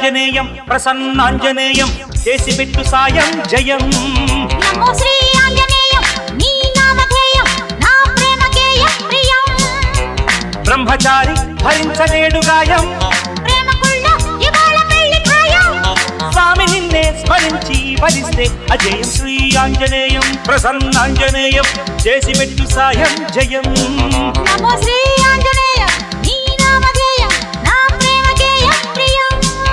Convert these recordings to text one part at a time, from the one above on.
ఆంజనేయం ప్రసన్నాంజనేయం చేసి పెట్టు సాయం జయం నమో శ్రీ ఆంజనేయం నీ నామధేయం నా ప్రేమకేయ ప్రియం బ్రహ్మచారి భరించలేడు గాయం ప్రేమకుళ్ళ ఇవాళ పెళ్లి ఖాయం స్వామి నిన్నే స్మరించి వరిస్తే అజయం శ్రీ ఆంజనేయం ప్రసన్నాంజనేయం చేసి పెట్టు సాయం జయం నమో శ్రీ ఆంజనేయం నీ నామధేయం నా ప్రేమకేయ ప్రియం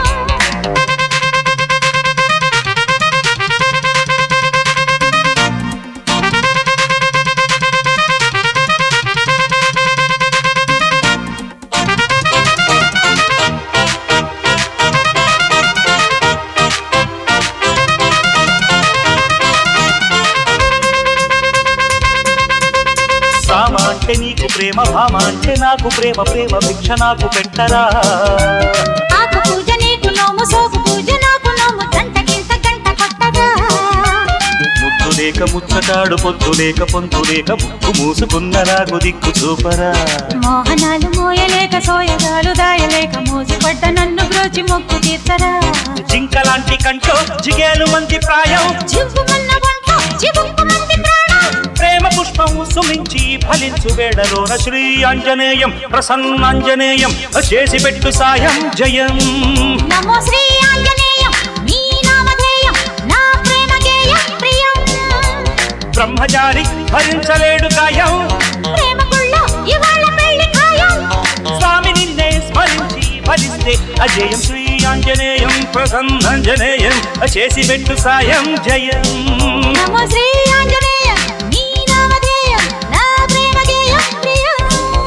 సామ అంటే నీకు ప్రేమ భామ అంటే నాకు ప్రేమ ప్రేమ భిక్ష నాకు పెట్టరా ఆకు పూజ నీకు నోము సోకు పూజ నాకు నోము జంట గింత గంట కొట్టగా ముద్దు లేక ముచ్చటాడు పొద్దు లేక పొందు లేక ముక్కు మూసుకున్న నాకు దిక్కు చూపరా మోహనాలు మోయలేక సోయగాలు దాయలేక మోసుపడ్డ నన్ను బ్రోచి మొక్కు తీర్చరా జింకలాంటి కంటో జిగేలు మంది ప్రాయం జివ్వుమన్న వంట్లో చివుక్కు మంది ప్రాణం ప్రేమ పుష్పం సుమించి ఫలించు వేడలోన శ్రీ ఆంజనేయం ప్రసన్నాంజనేయం చేసి పెట్టు సాయం జయం నమో శ్రీ ఆంజనేయం నీ నామధేయం నా ప్రేమకేయ ప్రియం బ్రహ్మచారి భరించలేడు గాయం ప్రేమకుళ్ళ ఇవాళ పెళ్లి ఖాయం స్వామి నిన్నే స్మరించి ఫలిస్తే అజయం శ్రీ ఆంజనేయం ప్రసన్నాంజనేయం చేసి పెట్టు సాయం జయం నమో శ్రీ ఆంజనేయం నీ నామధేయం నా ప్రేమకేయ ప్రియం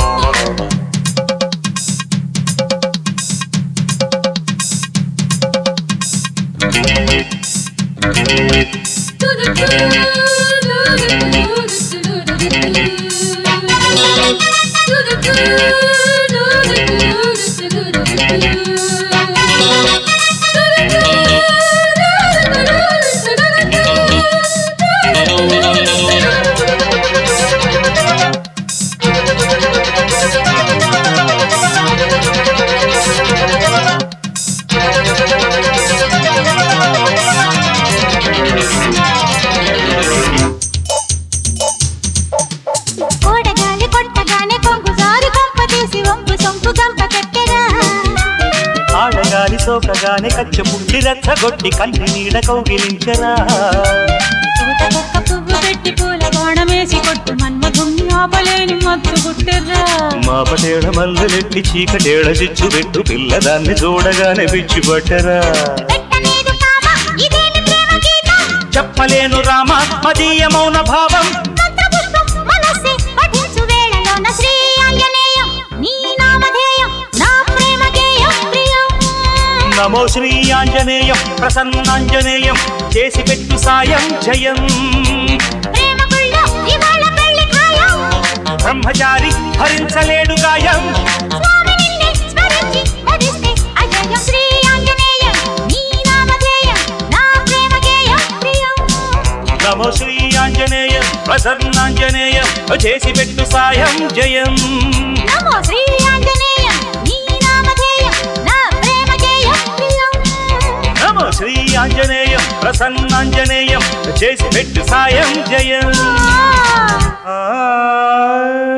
కోడగాలి కొట్టగానే కొంగు జారి కొంప తీసి వంపు సొంపు గంప కట్టెరా ఆడగాలి సోకగానే కచ్చ పుట్టి రెచ్చగొట్టి కంటి నీడ కౌగిలించరా పూత కుక్క పువ్వు పెట్టి పూల కోణమేసి కొట్టు మన్మధుణ్ణి ఆపలేని మత్తు గుట్టెర్రా మా పటేడ మల్లెలెట్టి చీకటేడ చిచ్చు పెట్టు పిల్లదాన్ని చూడగానే పిచ్చి పట్టరా పెట్టలేదు కామ ఇదేమి ప్రేమ గీతం చెప్పలేను రామ మదీయ మౌన భావం మంత్రపుష్పం మనస్సే పఠించు వేళలోన శ్రీ ఆంజనేయం నీ నామధేయం నా ప్రేమకేయం ప్రియం నమో శ్రీ ఆంజనేయం ప్రసన్నాంజనేయం చేసి పెట్టు సాయం జయం ప్రేమకుళ్ళ ఇవాళ పెళ్లి ఖాయం బ్రహ్మచారి భరించలేడు గాయం స్వామి నిన్నే స్మరించి వరిస్తే అజయం శ్రీ ఆంజనేయం నీ నామధేయం నా ప్రేమకేయం ప్రియం నమో శ్రీ ఆంజనేయం ప్రసన్నాంజనేయం చేసి పెట్టు సాయం జయం నమో శ్రీ ఆంజనేయం నీ నామధేయం నా ప్రేమకేయం ప్రియం నమో శ్రీ ఆంజనేయం ప్రసన్నాంజనేయం చేసి పెట్టు సాయం జయం ఆ ఆ